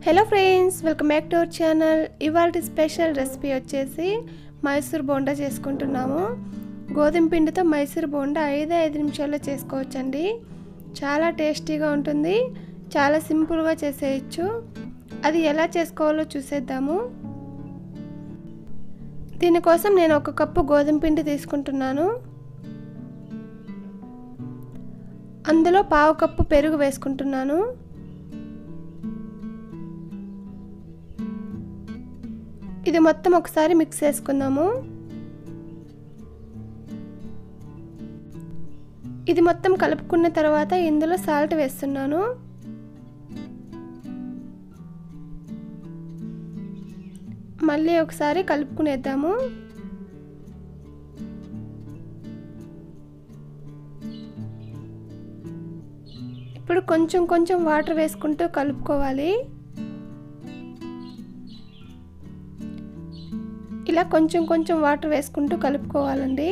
hello friends welcome back to our channel ఇవాళ special recipe వచ్చేసి మైసూర్ బోండా చేసుకుంటున్నాము గోధుమ పిండితో మైసూర్ బోండా ఐదే ఐదు నిమిషాల్లో చేసుకోవచ్చండి చాలా టేస్టీగా ఉంటుంది చాలా సింపుల్గా చేసేయచ్చు అది ఎలా చేసుకోవాలో చూసేద్దాము దీనికోసం నేను ఒక కప్పు గోధుమ పిండి తీసుకుంటున్నాను అందులో పావు కప్పు పెరుగు వేసుకుంటున్నాను ఇది మొత్తం ఒకసారి మిక్స్ చేసుకుందాము ఇది మొత్తం కలుపుకున్న తర్వాత ఇందులో సాల్ట్ వేస్తున్నాను మళ్ళీ ఒకసారి కలుపుకునేద్దాము ఇప్పుడు కొంచెం కొంచెం వాటర్ వేసుకుంటూ కలుపుకోవాలి ఇలా కొంచెం కొంచెం వాటర్ వేసుకుంటూ కలుపుకోవాలండి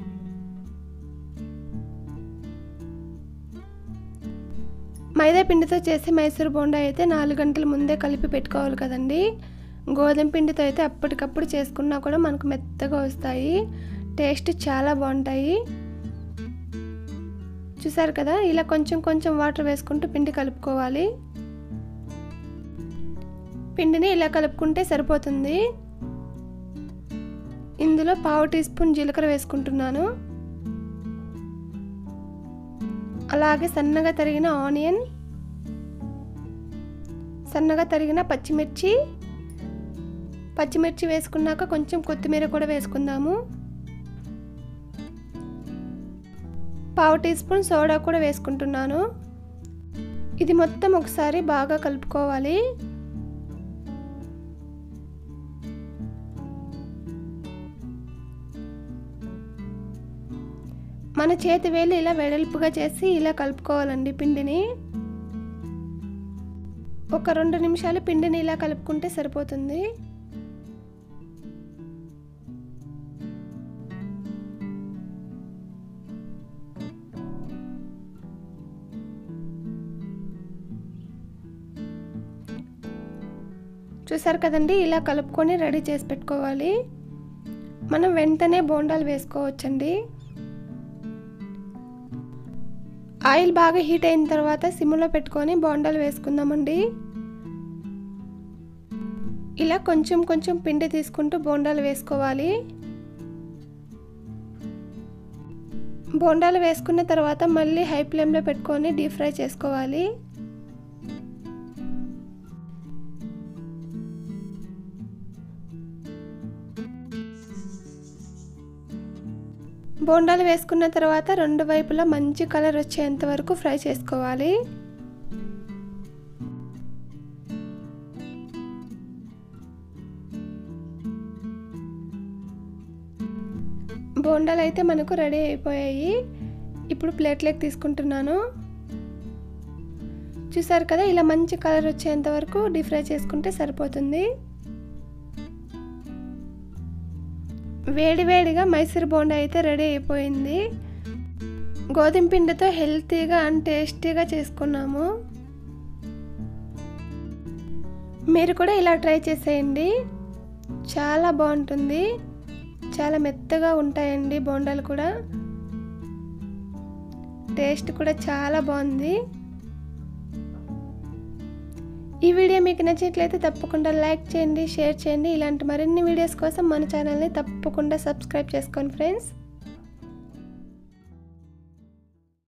మైదా పిండితో చేసే మైసూర్ బోండా అయితే నాలుగు గంటల ముందే కలిపి పెట్టుకోవాలి కదండి గోధుమ పిండితో అయితే అప్పటికప్పుడు చేసుకున్నా కూడా మనకు మెత్తగా వస్తాయి టేస్ట్ చాలా బాగుంటాయి చూసారు కదా ఇలా కొంచెం కొంచెం వాటర్ వేసుకుంటూ పిండి కలుపుకోవాలి పిండిని ఇలా కలుపుకుంటే సరిపోతుంది ఇందులో పావు టీ స్పూన్ జీలకర్ర వేసుకుంటున్నాను అలాగే సన్నగా తరిగిన ఆనియన్ సన్నగా తరిగిన పచ్చిమిర్చి పచ్చిమిర్చి వేసుకున్నాక కొంచెం కొత్తిమీర కూడా వేసుకుందాము పావు టీ స్పూన్ సోడా కూడా వేసుకుంటున్నాను ఇది మొత్తం ఒకసారి బాగా కలుపుకోవాలి మన చేతి వేలు ఇలా వెడల్పుగా చేసి ఇలా కలుపుకోవాలండి పిండిని ఒక రెండు నిమిషాలు పిండిని ఇలా కలుపుకుంటే సరిపోతుంది చూసారు కదండి ఇలా కలుపుకొని రెడీ చేసి పెట్టుకోవాలి మనం వెంటనే బోండాలు వేసుకోవచ్చండి ఆయిల్ బాగా హీట్ అయిన తర్వాత సిమ్లో పెట్టుకొని బోండాలు వేసుకుందామండి ఇలా కొంచెం కొంచెం పిండి తీసుకుంటూ బోండాలు వేసుకోవాలి బోండాలు వేసుకున్న తర్వాత మళ్ళీ హై ఫ్లేమ్లో పెట్టుకొని డీప్ ఫ్రై చేసుకోవాలి బోండాలు వేసుకున్న తర్వాత రెండు వైపులా మంచి కలర్ వచ్చేంత వరకు ఫ్రై చేసుకోవాలి బోండాలు అయితే మనకు రెడీ అయిపోయాయి ఇప్పుడు ప్లేట్లోకి తీసుకుంటున్నాను చూసారు కదా ఇలా మంచి కలర్ వచ్చేంత వరకు డీప్ ఫ్రై చేసుకుంటే సరిపోతుంది వేడివేడిగా మైసూర్ బోండా అయితే రెడీ అయిపోయింది గోధుమ పిండితో హెల్తీగా అండ్ టేస్టీగా చేసుకున్నాము మీరు కూడా ఇలా ట్రై చేసేయండి చాలా బాగుంటుంది చాలా మెత్తగా ఉంటాయండి బోండాలు కూడా టేస్ట్ కూడా చాలా బాగుంది ఈ వీడియో మీకు నచ్చినట్లయితే తప్పకుండా లైక్ చేయండి షేర్ చేయండి ఇలాంటి మరిన్ని వీడియోస్ కోసం మన ఛానల్ని తప్పకుండా సబ్స్క్రైబ్ చేసుకోండి ఫ్రెండ్స్